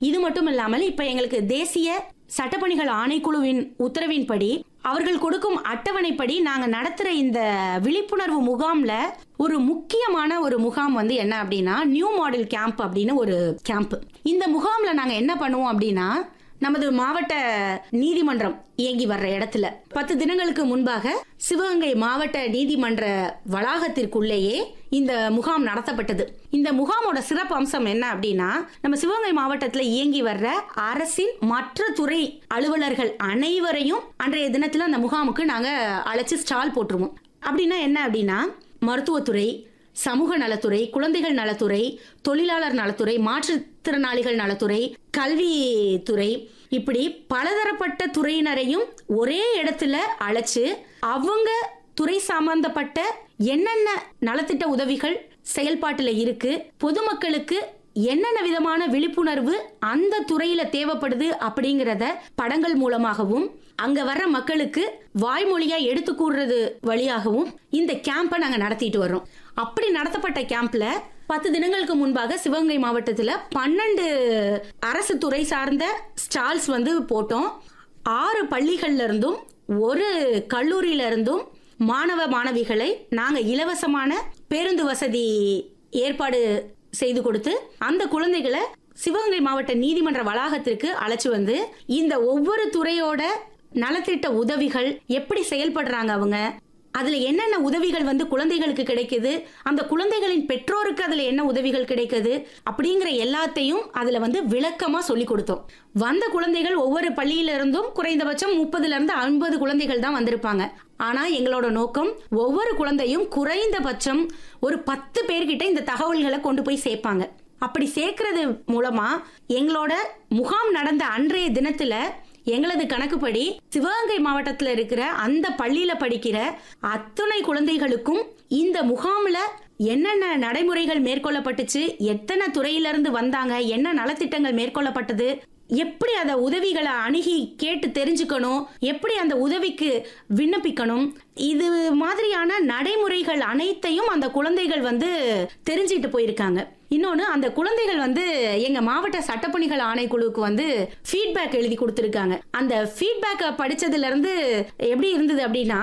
இது மட்டும் இல்லாமல் இப்ப எங்களுக்கு தேசிய சட்டப்பணிகள் ஆணைக்குழுவின் உத்தரவின்படி அவர்கள் கொடுக்கும் அட்டவணைப்படி நாங்க நடத்துற இந்த விழிப்புணர்வு முகாம்ல ஒரு முக்கியமான ஒரு முகாம் வந்து என்ன அப்படின்னா நியூ மாடல் கேம்ப் அப்படின்னு ஒரு கேம்ப் இந்த முகாம்ல நாங்க என்ன பண்ணுவோம் அப்படின்னா நமது மாவட்ட நீதிமன்றம் இயங்கி வர்ற இடத்துல பத்து தினங்களுக்கு முன்பாக சிவகங்கை மாவட்ட நீதிமன்ற வளாகத்திற்குள்ளேயே இந்த முகாம் நடத்தப்பட்டது இந்த முகாமோட சிறப்பு அம்சம் என்ன அப்படின்னா நம்ம சிவகங்கை மாவட்டத்தில் இயங்கி வர்ற அரசின் மற்ற துறை அலுவலர்கள் அனைவரையும் அன்றைய தினத்துல அந்த முகாமுக்கு நாங்க அழைச்சு ஸ்டால் போட்டுருவோம் அப்படின்னா என்ன அப்படின்னா மருத்துவத்துறை சமூக நலத்துறை குழந்தைகள் நலத்துறை தொழிலாளர் நலத்துறை மாற்றுத்திறனாளிகள் நலத்துறை கல்வித்துறை இப்படி பலதரப்பட்ட துறையினரையும் ஒரே இடத்துல அழைச்சு அவங்க துறை சம்பந்தப்பட்ட என்னென்ன நலத்திட்ட உதவிகள் செயல்பாட்டுல இருக்கு பொதுமக்களுக்கு என்னென்ன விதமான விழிப்புணர்வு அந்த துறையில தேவைப்படுது அப்படிங்கறத படங்கள் மூலமாகவும் அங்க வர்ற மக்களுக்கு வாய்மொழியா எடுத்து கூறுறது வழியாகவும் இந்த கேம்பை நாங்க நடத்திட்டு வர்றோம் அப்படி நடத்தப்பட்ட கேம்ப்ல பத்து தினங்களுக்கு முன்பாக சிவகங்கை மாவட்டத்துல பன்னெண்டு அரசு துறை சார்ந்த ஸ்டால்ஸ் வந்து போட்டோம் ஆறு பள்ளிகள்ல இருந்தும் ஒரு கல்லூரியில இருந்தும் மாணவ மாணவிகளை நாங்க இலவசமான பேருந்து வசதி ஏற்பாடு செய்து கொடுத்து அந்த குழந்தைகளை சிவகங்கை மாவட்ட நீதிமன்ற வளாகத்திற்கு அழைச்சு வந்து இந்த ஒவ்வொரு துறையோட நலத்திட்ட உதவிகள் எப்படி செயல்படுறாங்க அவங்க அதுல என்னென்ன உதவிகள் வந்து குழந்தைகளுக்கு கிடைக்குது அந்த குழந்தைகளின் பெற்றோருக்கு அதுல என்ன உதவிகள் கிடைக்குது அப்படிங்கிற எல்லாத்தையும் அதுல வந்து விளக்கமா சொல்லி கொடுத்தோம் வந்த குழந்தைகள் ஒவ்வொரு பள்ளியில இருந்தும் குறைந்தபட்சம் முப்பதுல இருந்து ஐம்பது குழந்தைகள் தான் வந்திருப்பாங்க ஆனா எங்களோட நோக்கம் ஒவ்வொரு குழந்தையும் குறைந்தபட்சம் ஒரு பத்து பேர்கிட்ட இந்த தகவல்களை கொண்டு போய் சேர்ப்பாங்க அப்படி சேர்க்கறது மூலமா எங்களோட முகாம் நடந்த அன்றைய தினத்துல எங்களது கணக்குப்படி சிவகங்கை மாவட்டத்தில் இருக்கிற அந்த பள்ளியில படிக்கிற அத்தனை குழந்தைகளுக்கும் இந்த முகாம்ல என்னென்ன நடைமுறைகள் மேற்கொள்ளப்பட்டுச்சு எத்தனை துறையிலிருந்து வந்தாங்க என்ன நலத்திட்டங்கள் மேற்கொள்ளப்பட்டது எப்படி அந்த உதவிகளை அணுகி கேட்டு தெரிஞ்சுக்கணும் எப்படி அந்த உதவிக்கு விண்ணப்பிக்கணும் இது மாதிரியான நடைமுறைகள் அனைத்தையும் அந்த குழந்தைகள் வந்து தெரிஞ்சிட்டு போயிருக்காங்க இன்னொன்னு அந்த குழந்தைகள் வந்து எங்க மாவட்ட சட்டப்பணிகள் ஆணைக்குழுவுக்கு வந்து ஃபீட்பேக் எழுதி கொடுத்துருக்காங்க அந்த ஃபீட்பேக்கை படிச்சதுல இருந்து எப்படி இருந்தது அப்படின்னா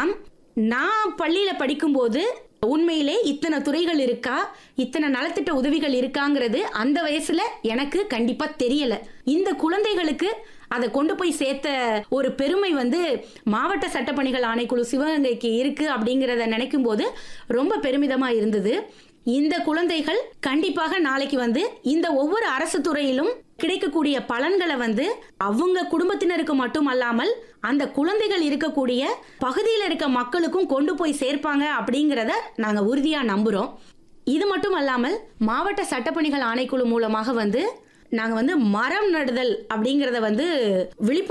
நான் பள்ளியில படிக்கும்போது உண்மையிலே இத்தனை துறைகள் இருக்கா இத்தனை நலத்திட்ட உதவிகள் இருக்காங்கிறது அந்த வயசுல எனக்கு கண்டிப்பா தெரியல இந்த குழந்தைகளுக்கு அதை கொண்டு போய் சேர்த்த ஒரு பெருமை வந்து மாவட்ட சட்டப்பணிகள் ஆணைக்குழு சிவகங்கைக்கு இருக்கு அப்படிங்கிறத நினைக்கும் போது ரொம்ப பெருமிதமா இருந்தது இந்த குழந்தைகள் கண்டிப்பாக நாளைக்கு வந்து இந்த ஒவ்வொரு அரசு துறையிலும் கிடைக்கக்கூடிய பலன்களை வந்து அவங்க குடும்பத்தினருக்கு மட்டும் அல்லாமல் அந்த குழந்தைகள் இருக்கக்கூடிய பகுதியில் இருக்க மக்களுக்கும் கொண்டு போய் சேர்ப்பாங்க அப்படிங்கிறத நாங்க உறுதியா நம்புறோம் இது மட்டும் அல்லாமல் மாவட்ட சட்டப்பணிகள் ஆணைக்குழு மூலமாக வந்து நாங்க வந்து மரம் நடுதல் அப்படிங்கறத வந்து விழிப்பு